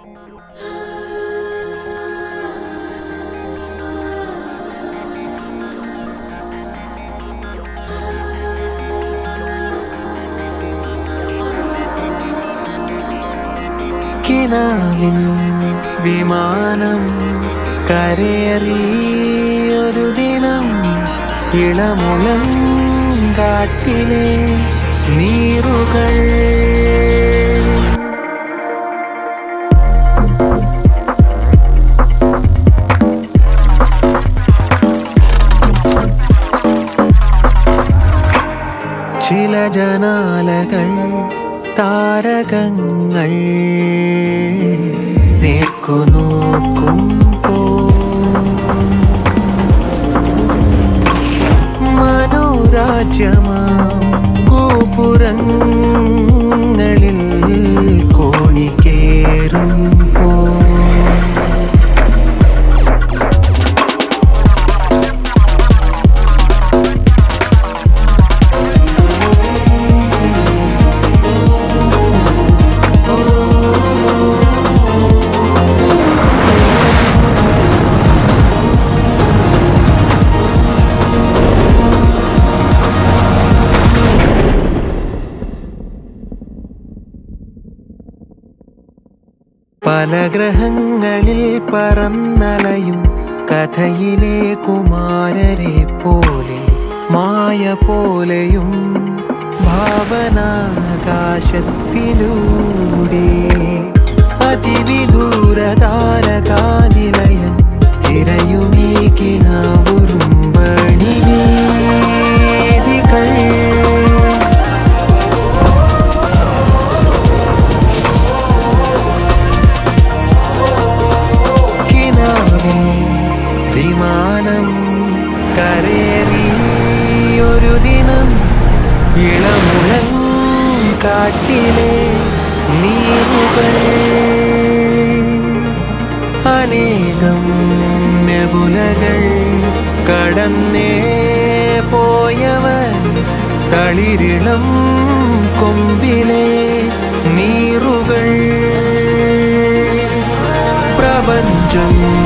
കിനാവിൻ വിമാനം കരയേറിയൊരു ദിനം ഇളമുളം കാട്ടിലെ നീറുകൾ ചില ജനാലകൾ താരകങ്ങൾ നേർക്കു നോക്കുമ്പോ മനോരാജ്യമാ ഗോപുരങ്ങളിൽ കോണിക്കേറുമ്പോ പല ഗ്രഹങ്ങളിൽ പറന്നലയും കഥയിലെ കുമാരരെ പോലെ മായ പോലെയും ഭാവനാകാശത്തിലൂടെ അതിവിദൂരതാരകാനിലയം തിരയുമീകിനാവുറുമ്പണി വേദികൾ കിനാവിൽ വിമാനം കരേറിയൊരു ദിനം ഇളമുളം കാട്ടിലെ നീറുകൾ അനേകം നെബുലകൾ കടന്നേ പോയവർ തളിരിളം കൊമ്പിലെ നീറുകൾ പ്രപഞ്ചം